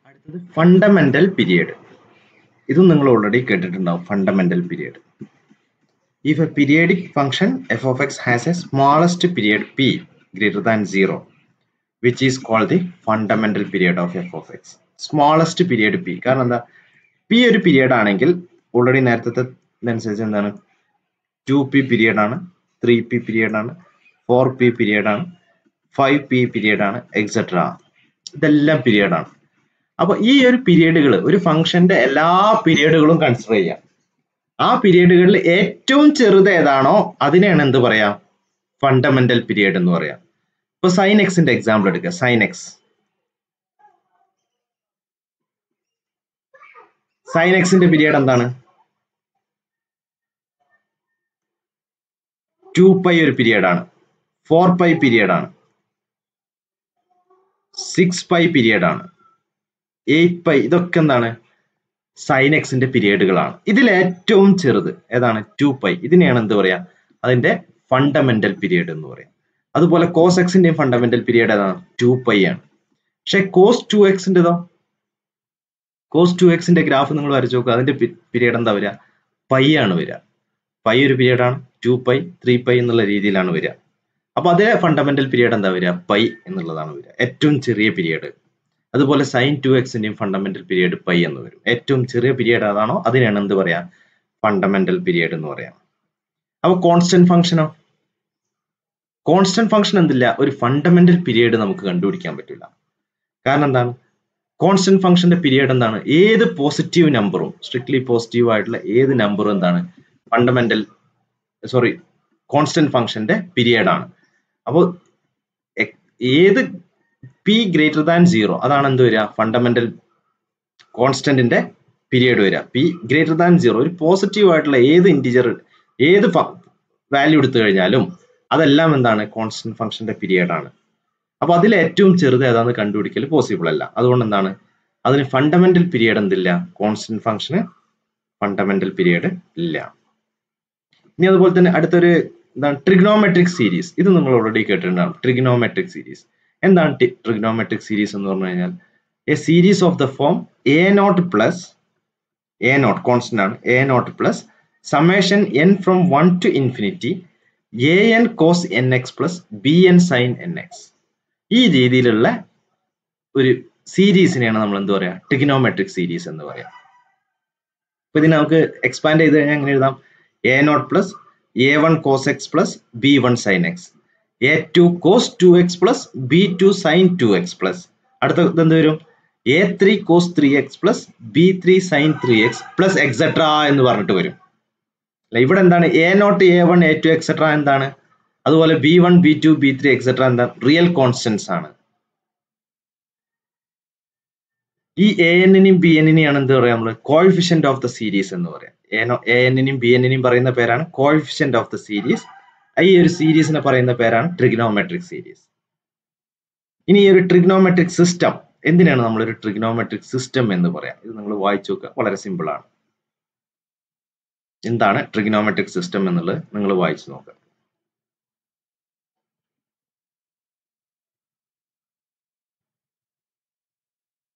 അടുത്തത് fundamental period ഇതും നിങ്ങൾ ഓൾറെഡി കേട്ടിട്ടുണ്ടാവും fundamental period if a periodic function f of x has a smallest period p greater than zero which is called the fundamental period of f of x smallest period p കാരണം എന്താ P ഒരു period ആണെങ്കിൽ already നേരത്തെ അനുസരിച്ച് എന്താണ് two p period ആണ് three p period ആണ് four p period ആണ് ഫൈവ് പി പീരിയഡ് ആണ് എക്സെട്ര ഇതെല്ലാം പീരിയഡ് ആണ് അപ്പൊ ഈ ഒരു പീരിയഡുകൾ ഒരു ഫംഗ്ഷന്റെ എല്ലാ പീരിയഡുകളും കൺസിഡർ ചെയ്യാം ആ പീരിയഡുകളിൽ ഏറ്റവും ചെറുത് ഏതാണോ അതിനെയാണ് എന്ത് പറയാ ഫണ്ടമെന്റൽ പീരിയഡ് എന്ന് പറയാം ഇപ്പൊ സൈൻ എക്സിന്റെ എക്സാമ്പിൾ എടുക്കുക സൈൻ എക്സ് സൈൻ എക്സിന്റെ പീരിയഡ് എന്താണ് ടു പൈ ഒരു പീരിയഡ് ആണ് ഫോർ പൈ പീരിയഡ് ആണ് സിക്സ് പൈ പീരിയഡ് ആണ് എയ്റ്റ് പൈ ഇതൊക്കെ എന്താണ് സൈൻ എക്സിന്റെ പീരിയഡുകളാണ് ഇതിൽ ഏറ്റവും ചെറുത് ഏതാണ് ടു പൈ ഇതിനെയാണ് എന്ത് പറയാ അതിന്റെ ഫണ്ടമെന്റൽ പീരിയഡ് എന്ന് പറയാം അതുപോലെ കോസ് എക്സിന്റെയും ഫണ്ടമെന്റൽ പീരിയഡ് ഏതാണ് ടു പൈ ആണ് പക്ഷെ കോസ് ടു എക്സിന്റെതോ കോസ് ടു എക്സിന്റെ ഗ്രാഫ് നിങ്ങൾ വരച്ചു നോക്കുക അതിന്റെ പീരിയഡ് എന്താ വരിക പൈ ആണ് വരിക പൈ ഒരു പീരിയഡ് ആണ് ടു പൈ ത്രീ പൈ എന്നുള്ള രീതിയിലാണ് വരിക അപ്പൊ അതേ ഫണ്ടമെന്റൽ പീരിയഡ് എന്താ വരിക പൈ എന്നുള്ളതാണ് വരിക ഏറ്റവും ചെറിയ പീരിയഡ് അതുപോലെ സൈൻ ടു എക്സിന്റെയും ഫണ്ടമെന്റൽ പീരിയഡ് പൈ എന്ന് വരും ഏറ്റവും ചെറിയ പീരിയഡ് അതാണോ അതിനാണ് എന്ത് പറയാ ഫണ്ടമെന്റൽ പീരിയഡ് എന്ന് പറയാം അപ്പൊ കോൺസ്റ്റന്റ് ഫംഗ്ഷനോ കോൺസ്റ്റന്റ് ഫംഗ്ഷൻ എന്തില്ല ഒരു ഫണ്ടമെന്റൽ പീരിയഡ് നമുക്ക് കണ്ടുപിടിക്കാൻ പറ്റില്ല കാരണം എന്താണ് കോൺസ്റ്റന്റ് ഫംഗ്ഷന്റെ പീരിയഡ് എന്താണ് ഏത് പോസിറ്റീവ് നമ്പറും സ്ട്രിക്ട്ലി പോസിറ്റീവ് ആയിട്ടുള്ള ഏത് നമ്പറും എന്താണ് ഫണ്ടമെന്റൽ സോറി കോൺസ്റ്റന്റ് ഫംഗ്ഷന്റെ പീരിയഡ് ആണ് അപ്പോൾ ഏത് പി ഗ്രേറ്റർ ദാൻ സീറോ അതാണ് എന്ത് വരിക ഫണ്ടമെന്റൽ കോൺസ്റ്റന്റിന്റെ പീരിയഡ് വരിക പി ഗ്രേറ്റർ ദാൻ സീറോ ഒരു പോസിറ്റീവ് ആയിട്ടുള്ള ഏത് ഇൻറ്റിജർ ഏത് വാല്യൂ എടുത്തു കഴിഞ്ഞാലും അതെല്ലാം എന്താണ് കോൺസ്റ്റന്റ് ഫംഗ്ഷന്റെ പീരിയഡ് ആണ് അപ്പൊ അതിൽ ഏറ്റവും ചെറുത് ഏതാന്ന് കണ്ടുപിടിക്കൽ പോസിബിൾ അല്ല അതുകൊണ്ട് എന്താണ് അതിന് ഫണ്ടമെന്റൽ പീരിയഡ് എന്തില്ല കോൺസ്റ്റന്റ് ഫംഗ്ഷന് ഫണ്ടമെന്റൽ പീരിയഡ് ഇല്ല ഇനി അതുപോലെ തന്നെ അടുത്തൊരു എന്താണ് ട്രിഗ്നോമെട്രിക് സീരീസ് ഇത് നിങ്ങൾ ഓൾറെഡി കേട്ടിട്ടുണ്ടാവും ട്രിഗ്നോമെട്രിക് സീരീസ് എന്താണ് ട്രിഗ്നോമെട്രിക് സീരീസ് എന്ന് പറഞ്ഞു കഴിഞ്ഞാൽ a series of the form a naught plus a naught constant ആണ് a naught plus summation n from one to infinity a n cos n x plus b n sine n x ഈ രീതിയിലുള്ള ഒരു സീരീസിനെയാണ് നമ്മൾ എന്ത് പറയാ trigonometric series എന്ന് പറയാം അപ്പൊ ഇതിനെ നമുക്ക് എക്സ്പാൻഡ് ചെയ്ത് കഴിഞ്ഞാൽ എങ്ങനെ എഴുതാം a naught plus a one cos x plus b one sine x a two cos two x plus b two sine two x plus അടുത്ത എന്ത് വരും a three cos three x plus b three sine three x plus etcetera എന്ന് പറഞ്ഞിട്ട് വരും അല്ല ഇവിടെ എന്താണ് a naught a one a two etcetera എന്താണ് അതുപോലെ b one b two b three etcetera എന്താ റിയൽ കോൺസ്റ്റൻസ് ആണ് ഈ എ എന്നിനെയും ബി എന്നിനെയാണ് എന്ത് പറയാം നമ്മൾ കോയിഫിഷ്യന്റ് ഓഫ് ദ സീരീസ് എന്ന് പറയാം എ എന്നിനെയും ബി എന്നിനെയും പറയുന്ന പേരാണ് കോയിഫിഷ്യന്റ് ഓഫ് ദ സീരീസ് ഈ ഒരു സീരീസിനെ പറയുന്ന പേരാണ് ട്രിഗ്നോമെട്രിക് സീരീസ് ഇനി ഈ ഒരു ട്രിഗ്നോമെട്രിക് സിസ്റ്റം എന്തിനാണ് നമ്മൾ ഒരു ട്രിഗ്നോമെട്രിക് സിസ്റ്റം എന്ന് പറയാം ഇത് നിങ്ങൾ വായിച്ചു നോക്കുക വളരെ സിമ്പിൾ ആണ് എന്താണ് ട്രിഗ്നോമെട്രിക് സിസ്റ്റം എന്നുള്ളത് നിങ്ങൾ വായിച്ചു നോക്കുക